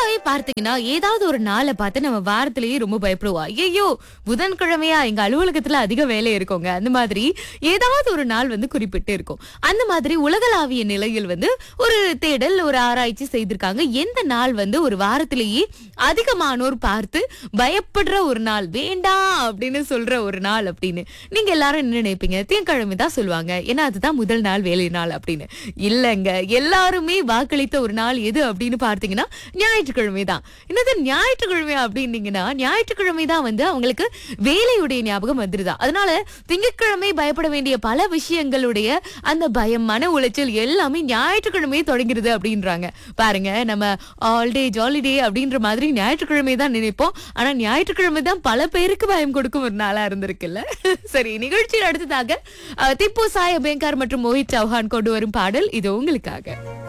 பொதுவாவே பார்த்தீங்கன்னா ஏதாவது ஒரு நாளை பார்த்து நம்ம வாரத்திலேயே ரொம்ப பயப்படுவோம் ஐயோ புதன்கிழமையா எங்க அலுவலகத்துல அதிக வேலை இருக்குங்க அந்த மாதிரி ஏதாவது ஒரு நாள் வந்து குறிப்பிட்டு இருக்கும் அந்த மாதிரி உலகளாவிய நிலையில் வந்து ஒரு தேடல் ஒரு ஆராய்ச்சி செய்திருக்காங்க எந்த நாள் வந்து ஒரு வாரத்திலேயே அதிகமானோர் பார்த்து பயப்படுற ஒரு நாள் வேண்டாம் அப்படின்னு சொல்ற ஒரு நாள் அப்படின்னு நீங்க எல்லாரும் என்ன நினைப்பீங்க திங்கக்கிழமை தான் சொல்லுவாங்க ஏன்னா அதுதான் முதல் நாள் வேலை நாள் அப்படின்னு இல்லைங்க எல்லாருமே வாக்களித்த ஒரு நாள் எது அப்படின்னு பார்த்தீங்கன்னா ஞாயிற்றுக்கிழமை தான் என்னது ஞாயிற்றுக்கிழமை அப்படின்னீங்கன்னா ஞாயிற்றுக்கிழமை தான் வந்து அவங்களுக்கு வேலையுடைய ஞாபகம் வந்துருதா அதனால திங்கட்கிழமை பயப்பட வேண்டிய பல விஷயங்களுடைய அந்த பயம் மன உளைச்சல் எல்லாமே ஞாயிற்றுக்கிழமையே தொடங்கிடுது அப்படின்றாங்க பாருங்க நம்ம ஆல் டே ஜாலி டே அப்படின்ற மாதிரி ஞாயிற்றுக்கிழமை தான் நினைப்போம் ஆனா ஞாயிற்றுக்கிழமை தான் பல பேருக்கு பயம் கொடுக்கும் ஒரு நாளா இருந்திருக்குல்ல சரி நிகழ்ச்சியில் அடுத்ததாக அஹ், திப்பு சாய் அபேங்கர் மற்றும் மோஹித் சௌஹான் கொண்டு வரும் பாடல் இது உங்களுக்காக